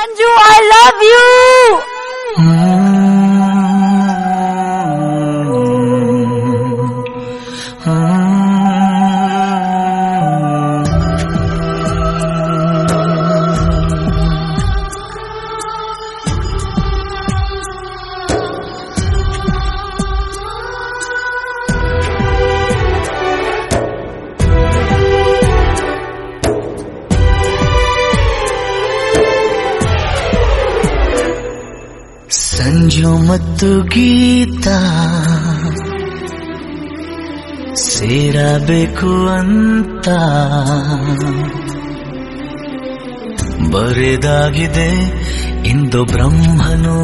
Sanju, I love you! Sanju ಮತ್ತು ಗೀತ ಸೇರಬೇಕು ಅಂತ ಬರೆದಾಗಿದೆ ಇಂದು ಬ್ರಹ್ಮನು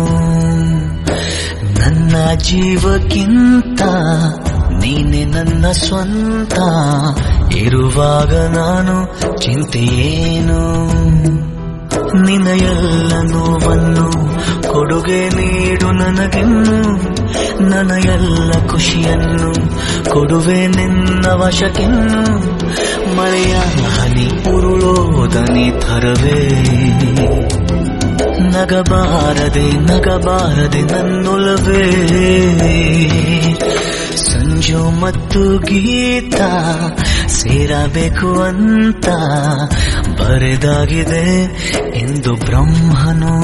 ನನ್ನ ಜೀವಕ್ಕಿಂತ ನೀನೆ ನನ್ನ ಸ್ವಂತ ಇರುವಾಗ ನಾನು ಚಿಂತೆಯೇನು ನಿನ್ನ ಎಲ್ಲ ನೋವನ್ನು ಕೊಡುಗೆ ನೀಡು ನನಗೆನ್ನು ನನ್ನ ಎಲ್ಲ ಖುಷಿಯನ್ನು ಕೊಡುವೆ ನಿನ್ನ ವಶಕ್ಕೆನ್ನು ಮಳೆಯ ಹನಿ ಉರುಳೋದನಿ ಥರವೇ ನಗಬಾರದೆ ನಗಬಾರದೆ ನನ್ನೊಲವೇ ಸಂಜು ಮತ್ತು ಗೀತ ಸೇರಬೇಕು ಅಂತ ಬರೆದಾಗಿದೆ ಎಂದು ಬ್ರಹ್ಮನು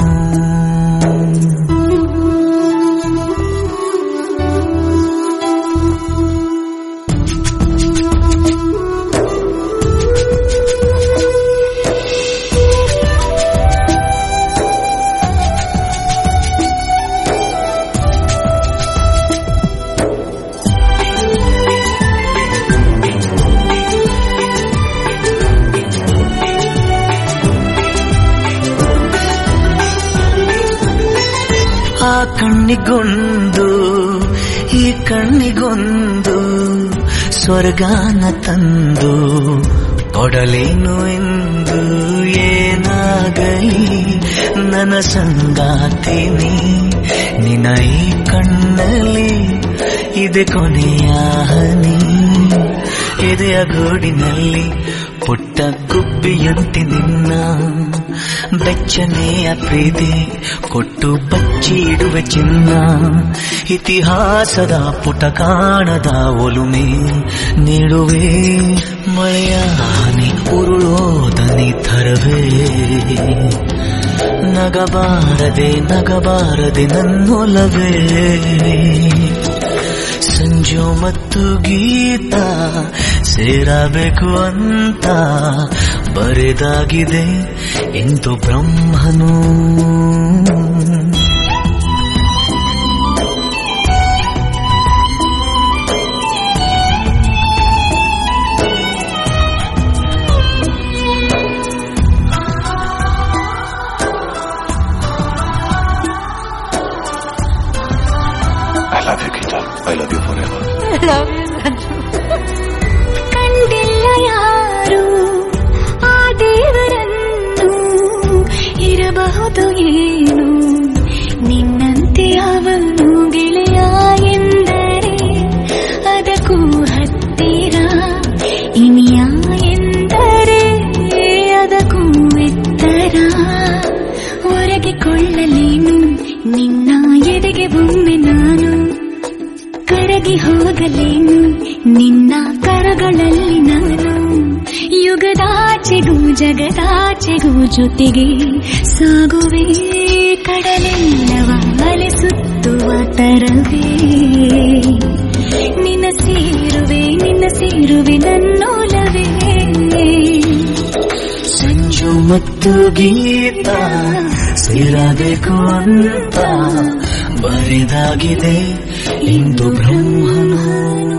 ಆ ಕಣ್ಣಿಗೊಂದು ಈ ಕಣ್ಣಿಗೊಂದು ಸ್ವರ್ಗಾನ ತಂದು ಕೊಡಲೇನು ಎಂದು ಏನಾಗಲಿ ನನ್ನ ಸಂಗಾತಿನಿ ನಿನ್ನ ಈ ಕಣ್ಣಲ್ಲಿ ಇದೆ ಕೊನೆಯ ಹನಿ ಎದೆಯ ಗೂಡಿನಲ್ಲಿ ಪುಟ್ಟ ಗುಬ್ಬಿಯಂತೆ ನಿನ್ನ ಬೆಚ್ಚನೆಯ ಪ್ರೀತಿ ಕೊಟ್ಟು ಬಚ್ಚಿ ಇಡುವೆ ಚಿನ್ನ ಇತಿಹಾಸದ ಪುಟ ಕಾಣದ ಒಲುಮೆ ನೀಡುವೆ ಮಳೆಯ ಹನಿ ಉರುಳೋದನಿ ಥರವೇ ನಗಬಾರದೆ ನಗಬಾರದೆ ನನ್ನೊಲವೇ ಸಂಜು ಮತ್ತು ಗೀತ ಸೇರಬೇಕು ಅಂತ ಬರೆದಾಗಿದೆ ಎಂದು ಬ್ರಹ್ಮನು I love you, Geeta. I love you forever. I love you, Sanju. ಕಂಡಿಲ್ಲ ಯಾರು ಆ ದೇವರನ್ನು ಇರಬಹುದು ಏನು ನಿನ್ನಂತೆ ಅವನು ಗೆಳೆಯ ಎಂದರೆ ಅದಕ್ಕೂ ಹತ್ತಿರ ಇನಿಯ ಎಂದರೆ ಅದಕ್ಕೂ ಎತ್ತರ ಒರಗಿಕೊಳ್ಳಲೇನು ನಿನ್ನ ಎದೆಗೆ ಒಮ್ಮೆ ನಾನು ಕರಗಿ ಹೋಗಲೇನು ನಿನ್ನ ಕರಗಳಲ್ಲಿ ನಾನು ಯುಗದಾಚೆಗೂ ಜಗದಾಚೆಗೂ ಜೊತೆಗೆ ಸಾಗುವೆ ಕಡಲೆಲ್ಲವ ಅಲೆಸುತ್ತುವ ತರವೇ ನಿನ್ನ ಸೇರುವೆ ನಿನ್ನ ಸೇರುವೆ ನನ್ನೋಲವೇ ಸಂಜು ಮತ್ತು ಗೀತ ಸೇರಬೇಕು ಅಂತ ಬರೆದಾಗಿದೆ ಇಂದು ಬ್ರಹ್ಮನು